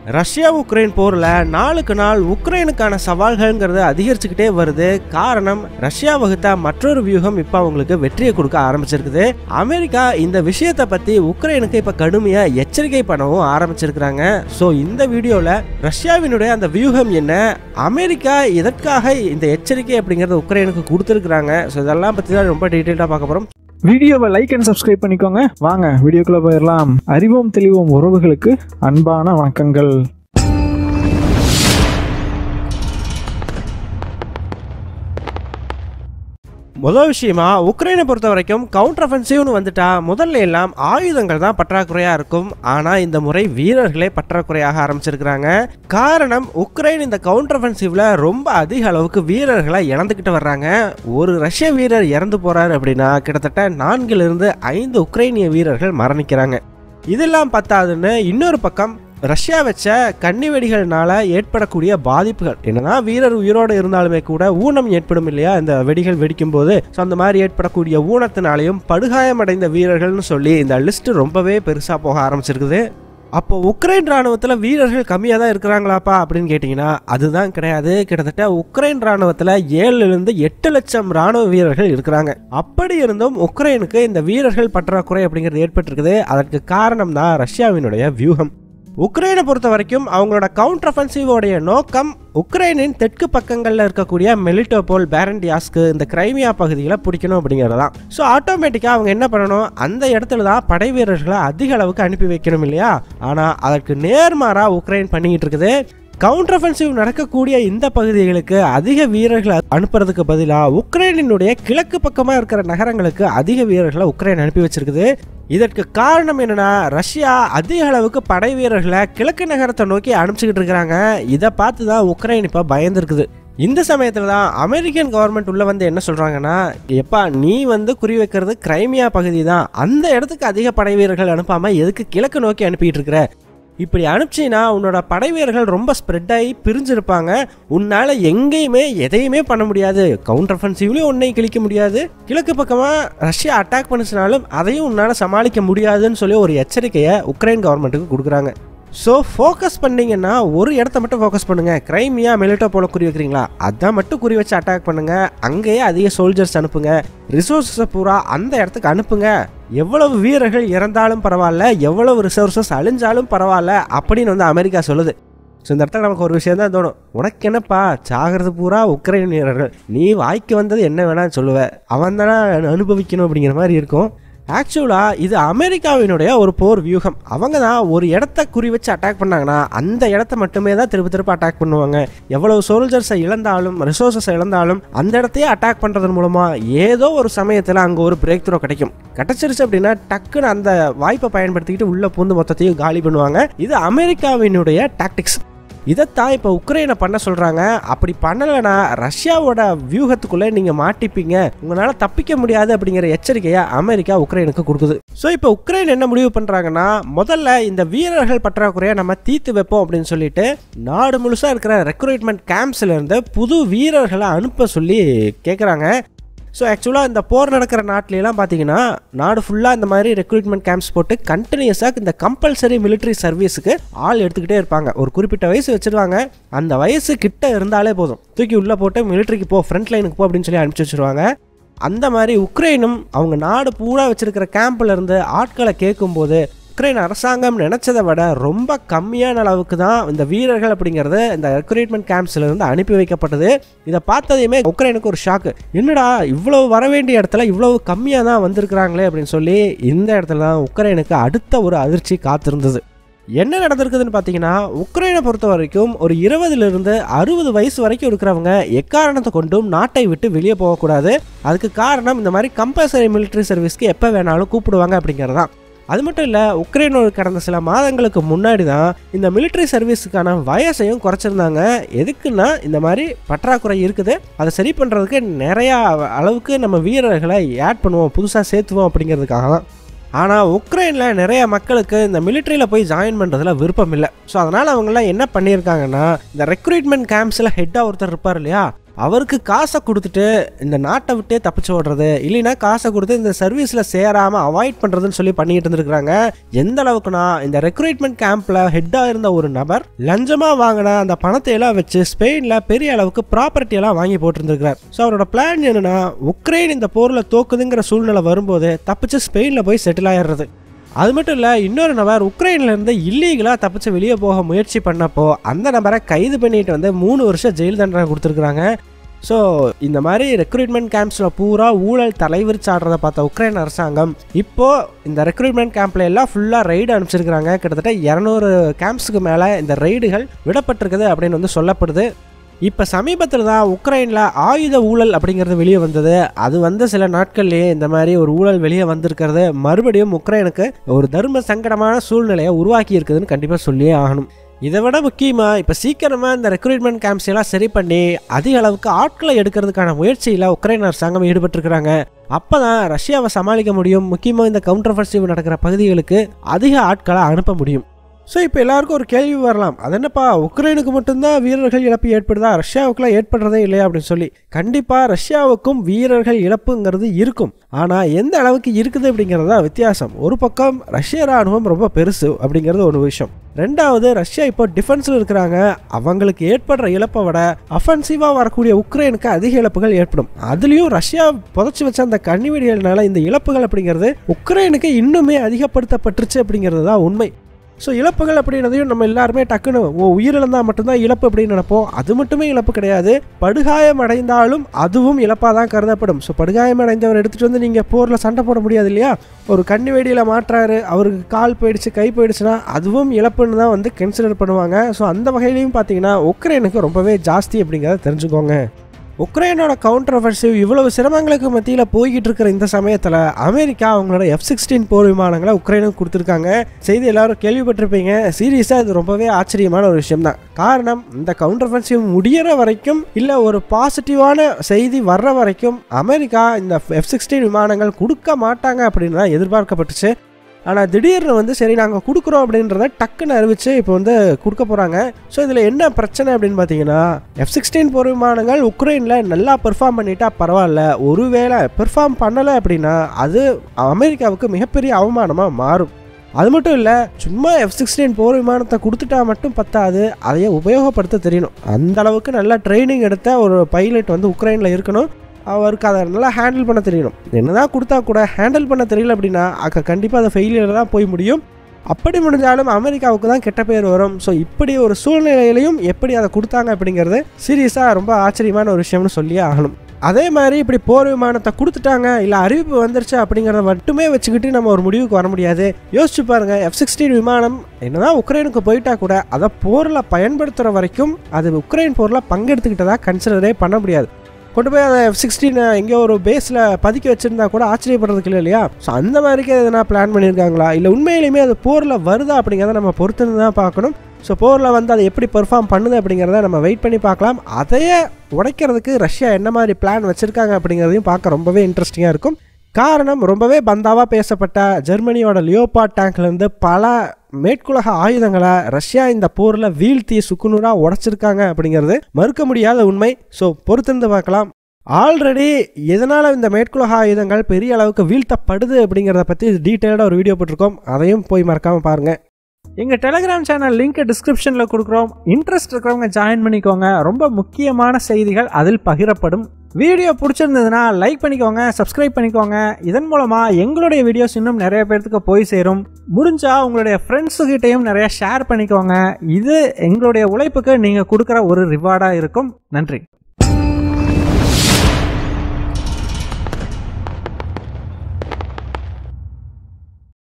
Russia Ukraine போர்ல நாளுக்கு நாள் உக்ரைனுக்கான சவால்கள்ங்கிறது அதிகரிச்சுக்கிட்டே வருது காரணம் ரஷ்யா வகுத்த மற்றொரு வியூகம் இப்ப அவங்களுக்கு வெற்றியை கொடுக்க ஆரம்பிச்சிருக்குது அமெரிக்கா இந்த விஷயத்தை பத்தி உக்ரைனுக்கு இப்ப கடுமையா எச்சரிக்கை பண்ணவும் ஆரம்பிச்சிருக்கிறாங்க ஸோ இந்த வீடியோல ரஷ்யாவினுடைய அந்த வியூகம் என்ன அமெரிக்கா எதற்காக இந்த எச்சரிக்கை அப்படிங்கறத உக்ரைனுக்கு கொடுத்துருக்காங்க ஸோ இதெல்லாம் பத்தி தான் ரொம்ப டீட்டெயிலாக பார்க்க போறோம் வீடியோவை லைக் அண்ட் சப்ஸ்கிரைப் பண்ணிக்கோங்க வாங்க வீடியோக்குள்ள போயிடலாம் அறிவோம் தெளிவோம் உறவுகளுக்கு அன்பான வணக்கங்கள் முதல் விஷயமா உக்ரைனை பொறுத்த வரைக்கும் கவுண்டர் அஃபென்சிவ்னு வந்துட்டா முதல்ல எல்லாம் ஆயுதங்கள் தான் பற்றாக்குறையா இருக்கும் ஆனா இந்த முறை வீரர்களே பற்றாக்குறையாக ஆரம்பிச்சிருக்கிறாங்க காரணம் உக்ரைன் இந்த கவுண்டர் அஃபென்சிவ்ல ரொம்ப அதிக அளவுக்கு வீரர்களை இழந்துக்கிட்டு வர்றாங்க ஒரு ரஷ்ய வீரர் இறந்து போறாரு அப்படின்னா கிட்டத்தட்ட நான்கிலிருந்து ஐந்து உக்ரைனிய வீரர்கள் மரணிக்கிறாங்க இதெல்லாம் பத்தாதுன்னு இன்னொரு பக்கம் ரஷ்யா வச்ச கன்னி வெடிகள்னால ஏற்படக்கூடிய பாதிப்புகள் என்னன்னா வீரர் உயிரோடு இருந்தாலுமே கூட ஊனம் ஏற்படும் இல்லையா இந்த வெடிகள் வெடிக்கும் போது ஸோ அந்த மாதிரி ஏற்படக்கூடிய ஊனத்தினாலையும் படுகாயமடைந்த வீரர்கள்னு சொல்லி இந்த லிஸ்ட் ரொம்பவே பெருசாக போக ஆரம்பிச்சிருக்குது அப்போ உக்ரைன் ராணுவத்தில் வீரர்கள் கம்மியாக தான் இருக்கிறாங்களாப்பா அப்படின்னு கேட்டிங்கன்னா அதுதான் கிடையாது கிட்டத்தட்ட உக்ரைன் ராணுவத்தில் ஏழுலேருந்து எட்டு லட்சம் ராணுவ வீரர்கள் இருக்கிறாங்க அப்படி இருந்தும் உக்ரைனுக்கு இந்த வீரர்கள் பற்றாக்குறை அப்படிங்கிறது ஏற்பட்டிருக்குது அதற்கு காரணம் தான் ரஷ்யாவினுடைய வியூகம் உக்ரைனை பொறுத்த வரைக்கும் அவங்களோட கவுண்டர் அஃபென்சிவோடைய நோக்கம் உக்ரைனின் தெற்கு பக்கங்களில் இருக்கக்கூடிய மெலிட்டோபோல் பேரண்டியாஸ்க்கு இந்த கிரைமியா பகுதிகளை பிடிக்கணும் அப்படிங்கிறது தான் ஸோ ஆட்டோமேட்டிக்காக அவங்க என்ன பண்ணணும் அந்த இடத்துல தான் படை வீரர்களை அதிக அளவுக்கு அனுப்பி வைக்கணும் இல்லையா ஆனால் அதற்கு நேர்மாறாக உக்ரைன் பண்ணிக்கிட்டு இருக்குது கவுண்டர் அஃபென்சிவ் நடக்கக்கூடிய இந்த பகுதிகளுக்கு அதிக வீரர்களை அனுப்புறதுக்கு பதிலாக உக்ரைனினுடைய கிழக்கு பக்கமாக இருக்கிற நகரங்களுக்கு அதிக வீரர்களை உக்ரைன் அனுப்பி வச்சிருக்குது இதற்கு காரணம் என்னன்னா ரஷ்யா அதிக அளவுக்கு படை வீரர்களை கிழக்கு நகரத்தை நோக்கி அனுப்பிச்சுக்கிட்டு இருக்கிறாங்க இதை பார்த்து தான் உக்ரைன் இப்போ பயந்துருக்குது இந்த சமயத்தில் தான் அமெரிக்கன் கவர்மெண்ட் உள்ள வந்து என்ன சொல்கிறாங்கன்னா எப்பா நீ வந்து குறி வைக்கிறது கிரைமியா பகுதி தான் அந்த இடத்துக்கு அதிக படை வீரர்கள் அனுப்பாமல் எதுக்கு கிழக்கு நோக்கி அனுப்பிட்டு இருக்கிற இப்படி அனுப்பிச்சின்னா உன்னோட படை வீரர்கள் ரொம்ப ஸ்ப்ரெட் ஆகி பிரிஞ்சிருப்பாங்க உன்னால் எங்கேயுமே எதையுமே பண்ண முடியாது கவுண்டர் அஃபென்சிவ்லையும் உன்னையும் கிழிக்க முடியாது கிழக்கு பக்கமாக ரஷ்யா அட்டாக் பண்ணிச்சினாலும் அதையும் உன்னால் சமாளிக்க முடியாதுன்னு சொல்லி ஒரு எச்சரிக்கையை உக்ரைன் கவர்மெண்ட்டுக்கு கொடுக்குறாங்க ஸோ ஃபோக்கஸ் பண்ணீங்கன்னா ஒரு இடத்த மட்டும் ஃபோக்கஸ் பண்ணுங்க கிரைமியா மெலிட்டோ போல குறி வைக்கிறீங்களா அதான் மட்டும் குறி வச்சு அட்டாக் பண்ணுங்க அங்கேயே அதிக சோல்ஜர்ஸ் அனுப்புங்க ரிசோர்ஸஸை பூரா அந்த இடத்துக்கு அனுப்புங்க எவ்வளவு வீரர்கள் இறந்தாலும் பரவாயில்ல எவ்வளவு ரிசோர்ஸஸ் அழிஞ்சாலும் பரவாயில்ல அப்படின்னு வந்து அமெரிக்கா சொல்லுது ஸோ இந்த இடத்துல நமக்கு ஒரு விஷயம் தான் தோணும் உனக்கு என்னப்பா சாகிறது பூரா உக்ரைன் வீரர்கள் நீ வாய்க்கு வந்தது என்ன வேணாலும் சொல்லுவ அவன் தானே அனுபவிக்கணும் அப்படிங்கிற மாதிரி இருக்கும் ஆக்சுவலாக இது அமெரிக்காவினுடைய ஒரு போர் வியூகம் அவங்க தான் ஒரு இடத்த குறி வச்சு அட்டாக் பண்ணாங்கன்னா அந்த இடத்த மட்டுமே தான் திருப்பி திருப்பி அட்டாக் பண்ணுவாங்க எவ்வளவு சோல்ஜர்ஸை இழந்தாலும் ரிசோர்ஸஸை இழந்தாலும் அந்த இடத்தையே அட்டாக் பண்ணுறதன் மூலமாக ஏதோ ஒரு சமயத்தில் அங்கே ஒரு பிரேக் த்ரோ கிடைக்கும் கிடைச்சிருச்சு அப்படின்னா டக்குன்னு அந்த வாய்ப்பை பயன்படுத்திக்கிட்டு உள்ள பூந்து மொத்தத்தையும் காலி பண்ணுவாங்க இது அமெரிக்காவினுடைய டாக்டிக்ஸ் இதைத்தான் இப்போ உக்ரைனை பண்ண சொல்கிறாங்க அப்படி பண்ணலைன்னா ரஷ்யாவோட வியூகத்துக்குள்ளே நீங்கள் மாட்டிப்பீங்க உங்களால் தப்பிக்க முடியாது அப்படிங்கிற எச்சரிக்கையை அமெரிக்கா உக்ரைனுக்கு கொடுக்குது ஸோ இப்போ உக்ரைன் என்ன முடிவு பண்ணுறாங்கன்னா முதல்ல இந்த வீரர்கள் பற்றாக்குறையை நம்ம தீர்த்து வைப்போம் அப்படின்னு சொல்லிட்டு நாடு முழுசாக இருக்கிற ரெக்ரூட்மெண்ட் கேம்ப்ஸ்லேருந்து புது வீரர்களை அனுப்ப சொல்லி கேட்குறாங்க ஸோ ஆக்சுவலாக இந்த போர் நடக்கிற நாட்டிலலாம் பார்த்தீங்கன்னா நாடு ஃபுல்லாக இந்த மாதிரி ரெக்ரூட்மெண்ட் கேம்ப்ஸ் போட்டு கண்டினியூஸாக இந்த கம்பல்சரி மிலிட்ரி சர்வீஸுக்கு ஆள் எடுத்துக்கிட்டே இருப்பாங்க ஒரு குறிப்பிட்ட வயசு வச்சுருவாங்க அந்த வயசு கிட்ட இருந்தாலே போதும் தூக்கி உள்ளே போட்டு மிலிட்ரிக்கு போ ஃப்ரண்ட் லைனுக்கு போ அப்படின்னு சொல்லி அனுப்பிச்சி வச்சுருவாங்க அந்த மாதிரி உக்ரைனும் அவங்க நாடு பூரா வச்சிருக்கிற கேம்ப்ல இருந்து ஆட்களை கேட்கும்போது உக்ரைன் அரசாங்கம் நினைச்சதை விட ரொம்ப கம்மியான அளவுக்கு தான் இந்த வீரர்கள் அப்படிங்கிறது இந்த ரெக்ரூட்மெண்ட் கேம்ப்ஸ்ல இருந்து அனுப்பி வைக்கப்பட்டது இதை பார்த்ததையுமே உக்ரைனுக்கு ஒரு ஷாக்கு என்னடா இவ்வளவு வர வேண்டிய இடத்துல இவ்வளவு கம்மியாக தான் வந்திருக்கிறாங்களே அப்படின்னு சொல்லி இந்த இடத்துல தான் உக்ரைனுக்கு அடுத்த ஒரு அதிர்ச்சி காத்திருந்தது என்ன நடந்திருக்குதுன்னு பார்த்தீங்கன்னா உக்ரைனை பொறுத்த வரைக்கும் ஒரு இருபதுலேருந்து அறுபது வயசு வரைக்கும் இருக்கிறவங்க எக்காரணத்தை கொண்டும் நாட்டை விட்டு வெளியே போகக்கூடாது அதுக்கு காரணம் இந்த மாதிரி கம்பல்சரி மிலிட்ரி சர்வீஸ்க்கு எப்போ வேணாலும் கூப்பிடுவாங்க அப்படிங்கிறது தான் அது மட்டும் இல்லை உக்ரைனோட கடந்த சில மாதங்களுக்கு முன்னாடி தான் இந்த மிலிட்ரி சர்வீஸுக்கான வயசையும் குறைச்சிருந்தாங்க எதுக்குன்னா இந்த மாதிரி பற்றாக்குறை இருக்குது அதை சரி பண்ணுறதுக்கு நிறையா அளவுக்கு நம்ம வீரர்களை ஆட் பண்ணுவோம் புதுசாக சேர்த்துவோம் அப்படிங்கிறதுக்காக தான் ஆனால் உக்ரைனில் நிறைய மக்களுக்கு இந்த மிலிட்ரியில் போய் ஜாயின் பண்ணுறதுல விருப்பம் இல்லை ஸோ அதனால் அவங்களாம் என்ன பண்ணியிருக்காங்கன்னா இந்த ரெக்ரூட்மெண்ட் கேம்ப்ஸில் ஹெட்டாக ஒருத்தர் இருப்பார் இல்லையா அவருக்கு காசை கொடுத்துட்டு இந்த நாட்டை விட்டே தப்பிச்சு ஓடுறது இல்லைன்னா காசை கொடுத்து இந்த சர்வீஸில் சேராமல் அவாய்ட் பண்ணுறதுன்னு சொல்லி பண்ணிட்டு இருந்திருக்காங்க எந்த அளவுக்குனா இந்த ரெக்ரூட்மெண்ட் கேம்ப்ல ஹெட்டாக இருந்த ஒரு நபர் லஞ்சமாக வாங்கின அந்த பணத்தை எல்லாம் வச்சு ஸ்பெயினில் பெரிய அளவுக்கு ப்ராப்பர்ட்டி எல்லாம் வாங்கி போட்டிருந்திருக்கிறார் ஸோ அவரோட பிளான் என்னன்னா உக்ரைன் இந்த போரில் தோக்குதுங்கிற சூழ்நிலை வரும்போது தப்பிச்சு ஸ்பெயினில் போய் செட்டில் ஆயிடுறது அது மட்டும் இல்லை இன்னொரு நபர் உக்ரைன்ல இருந்து இல்லீகலாக தப்பிச்சு வெளியே போக முயற்சி பண்ணப்போ அந்த நபரை கைது பண்ணிட்டு வந்து மூணு வருஷம் ஜெயில் தண்டனை கொடுத்துருக்குறாங்க ஸோ இந்த மாதிரி ரெக்ரூட்மெண்ட் கேம்ப்ஸில் பூரா ஊழல் தலைவிரிச்சாடுறத பார்த்த உக்ரைன் அரசாங்கம் இப்போ இந்த ரெக்ரூட்மெண்ட் கேம்ப்ல எல்லாம் ஃபுல்லாக ரைடு அனுப்பிச்சிருக்கிறாங்க கிட்டத்தட்ட இரநூறு கேம்ப்ஸுக்கு மேலே இந்த ரைடுகள் விடப்பட்டிருக்குது அப்படின்னு வந்து சொல்லப்படுது இப்போ சமீபத்தில் தான் உக்ரைனில் ஆயுத ஊழல் அப்படிங்கிறது வெளியே வந்தது அது வந்து சில நாட்கள்லேயே இந்த மாதிரி ஒரு ஊழல் வெளியே வந்திருக்கிறது மறுபடியும் உக்ரைனுக்கு ஒரு தர்ம சங்கடமான சூழ்நிலையை உருவாக்கி இருக்குதுன்னு கண்டிப்பாக சொல்லியே ஆகணும் இதை விட முக்கியமாக இப்போ சீக்கிரமாக இந்த ரெக்ரூட்மெண்ட் கேம்ப்ஸ் எல்லாம் சரி பண்ணி அதிக அளவுக்கு ஆட்களை எடுக்கிறதுக்கான முயற்சியில் உக்ரைன் அரசாங்கம் ஈடுபட்டிருக்கிறாங்க அப்போ தான் ரஷ்யாவை சமாளிக்க முடியும் முக்கியமாக இந்த கவுண்டர் நடக்கிற பகுதிகளுக்கு அதிக ஆட்களை அனுப்ப முடியும் ஸோ இப்போ எல்லாருக்கும் ஒரு கேள்வி வரலாம் அது என்னப்பா உக்ரைனுக்கு மட்டும்தான் வீரர்கள் இழப்பு ஏற்படுதா ரஷ்யாவுக்குலாம் ஏற்படுறதே இல்லையா அப்படின்னு சொல்லி கண்டிப்பாக ரஷ்யாவுக்கும் வீரர்கள் இழப்புங்கிறது இருக்கும் ஆனால் எந்த அளவுக்கு இருக்குது அப்படிங்கிறது தான் வித்தியாசம் ஒரு பக்கம் ரஷ்ய ராணுவம் ரொம்ப பெருசு அப்படிங்கிறது ஒரு விஷயம் ரெண்டாவது ரஷ்யா இப்போ டிஃபென்ஸில் இருக்கிறாங்க அவங்களுக்கு ஏற்படுற இழப்பை விட அஃபென்சிவாக வரக்கூடிய உக்ரைனுக்கு அதிக இழப்புகள் ஏற்படும் அதுலேயும் ரஷ்யா புதைச்சி வச்ச அந்த கண்ணிவெடிகள்னால இந்த இழப்புகள் அப்படிங்கிறது உக்ரைனுக்கு இன்னுமே அதிகப்படுத்தப்பட்டுருச்சு அப்படிங்கிறது தான் உண்மை ஸோ இழப்புகள் அப்படின்றதையும் நம்ம எல்லாருமே டக்குன்னு ஓ உயிரிழந்தால் மட்டும்தான் இழப்பு அப்படின்னு நினைப்போம் அது மட்டுமே இழப்பு கிடையாது படுகாயம் அடைந்தாலும் அதுவும் இழப்பாக தான் கருதப்படும் ஸோ படுகாயம் அடைந்தவர் எடுத்துகிட்டு வந்து நீங்கள் போரில் சண்டை போட முடியாது இல்லையா ஒரு கண்ணி வெடியில் மாற்றாரு அவருக்கு கால் போயிடுச்சு கை போயிடுச்சுன்னா அதுவும் இழப்புன்னு தான் வந்து கன்சிடர் பண்ணுவாங்க ஸோ அந்த வகையிலையும் பார்த்தீங்கன்னா உக்ரைனுக்கு ரொம்பவே ஜாஸ்தி அப்படிங்கிறத தெரிஞ்சுக்கோங்க உக்ரைனோட கவுண்டர் அஃபென்சிவ் இவ்வளவு சிரமங்களுக்கு மத்தியில் போய்கிட்டு இருக்கிற இந்த சமயத்தில் அமெரிக்கா அவங்களோட எஃப் சிக்ஸ்டீன் போர் விமானங்களை உக்ரைனுக்கு கொடுத்துருக்காங்க செய்தி எல்லாரும் கேள்விப்பட்டிருப்பீங்க சீரியஸாக இது ரொம்பவே ஆச்சரியமான ஒரு விஷயம் தான் காரணம் இந்த கவுண்டர் அஃபென்சிவ் முடியிற வரைக்கும் இல்லை ஒரு பாசிட்டிவான செய்தி வர்ற வரைக்கும் அமெரிக்கா இந்த எஃப் சிக்ஸ்டீன் விமானங்கள் கொடுக்க மாட்டாங்க அப்படின்னு தான் எதிர்பார்க்கப்பட்டுச்சு ஆனால் திடீர்னு வந்து சரி நாங்கள் கொடுக்குறோம் அப்படின்றத டக்குன்னு அறிவிச்சு இப்போ வந்து கொடுக்க போகிறாங்க ஸோ இதில் என்ன பிரச்சனை அப்படின்னு பார்த்தீங்கன்னா எஃப் சிக்ஸ்டீன் போர் விமானங்கள் உக்ரைனில் நல்லா பெர்ஃபார்ம் பண்ணிட்டா பரவாயில்ல ஒருவேளை பெர்ஃபார்ம் பண்ணலை அப்படின்னா அது அமெரிக்காவுக்கு மிகப்பெரிய அவமானமாக மாறும் அது மட்டும் இல்லை சும்மா எஃப் சிக்ஸ்டீன் போர் விமானத்தை கொடுத்துட்டா மட்டும் பத்தாது அதையே உபயோகப்படுத்த தெரியணும் அந்த அளவுக்கு நல்லா ட்ரைனிங் எடுத்த ஒரு பைலட் வந்து உக்ரைனில் இருக்கணும் அவருக்கு அதை நல்லா ஹேண்டில் பண்ண தெரியணும் என்னதான் கொடுத்தா கூட ஹேண்டில் பண்ண தெரியல அப்படின்னா அக்க கண்டிப்பாக அதை ஃபெயிலியர் தான் போய் முடியும் அப்படி முடிஞ்சாலும் அமெரிக்காவுக்கு தான் கெட்ட பேர் வரும் ஸோ இப்படி ஒரு சூழ்நிலையிலையும் எப்படி அதை கொடுத்தாங்க அப்படிங்கிறது சீரியஸாக ரொம்ப ஆச்சரியமான ஒரு விஷயம்னு சொல்லியே ஆகணும் அதே மாதிரி இப்படி போர் விமானத்தை கொடுத்துட்டாங்க இல்லை அறிவிப்பு வந்துருச்சு அப்படிங்கிறத மட்டுமே வச்சுக்கிட்டு நம்ம ஒரு முடிவுக்கு வர முடியாது யோசிச்சு பாருங்க எஃப் சிக்ஸ்டீன் விமானம் என்னதான் உக்ரைனுக்கு போயிட்டா கூட அதை போரில் பயன்படுத்துகிற வரைக்கும் அது உக்ரைன் போரில் பங்கெடுத்துக்கிட்டதா கன்சிடரே பண்ண முடியாது கொண்டு போய் அதை எஃப் சிக்ஸ்டீன் எங்கேயோ ஒரு பேஸில் பதுக்கி வச்சிருந்தா கூட ஆச்சரியப்படுறதுக்கு இல்லை இல்லையா ஸோ அந்த மாதிரிக்கே எதனா பிளான் பண்ணியிருக்காங்களா இல்லை உண்மையிலுமே அது போரில் வருதா அப்படிங்கிறத நம்ம பொறுத்து தான் பார்க்கணும் ஸோ போரில் வந்து அதை எப்படி பெர்ஃபார்ம் பண்ணுது அப்படிங்கிறத நம்ம வெயிட் பண்ணி பார்க்கலாம் அதையே உடைக்கிறதுக்கு ரஷ்யா என்ன மாதிரி பிளான் வச்சுருக்காங்க அப்படிங்கிறதையும் பார்க்க ரொம்பவே இன்ட்ரெஸ்டிங்காக இருக்கும் காரணம் ரொம்பவே பந்தாவாக பேசப்பட்ட ஜெர்மனியோட லியோபாட் டேங்க்லேருந்து பல மேற்குலக ஆயுதங்களை ரஷ்யா இந்த போரில் வீழ்த்தி சுக்குநூறாக உடைச்சிருக்காங்க அப்படிங்கிறது மறுக்க முடியாத உண்மை ஸோ பொறுத்திருந்து பார்க்கலாம் ஆல்ரெடி எதனால் இந்த மேற்குலக ஆயுதங்கள் பெரிய அளவுக்கு வீழ்த்தப்படுது அப்படிங்கிறத பற்றி டீட்டெயில்டாக ஒரு வீடியோ போட்டிருக்கோம் அதையும் போய் மறக்காமல் பாருங்கள் எங்கள் டெலிகிராம் சேனல் லிங்க் டிஸ்கிரிப்ஷனில் கொடுக்குறோம் இன்ட்ரெஸ்ட் இருக்கிறவங்க ஜாயின் பண்ணிக்கோங்க ரொம்ப முக்கியமான செய்திகள் அதில் பகிரப்படும் வீடியோ பிடிச்சிருந்ததுன்னா லைக் பண்ணிக்கோங்க சப்ஸ்கிரைப் பண்ணிக்கோங்க இதன் மூலமாக எங்களுடைய வீடியோஸ் இன்னும் நிறைய பேர்த்துக்கு போய் சேரும் முடிஞ்சா உங்களுடைய ஃப்ரெண்ட்ஸுக்கிட்டையும் நிறைய ஷேர் பண்ணிக்கோங்க இது எங்களுடைய உழைப்புக்கு நீங்கள் கொடுக்குற ஒரு ரிவார்டாக இருக்கும் நன்றி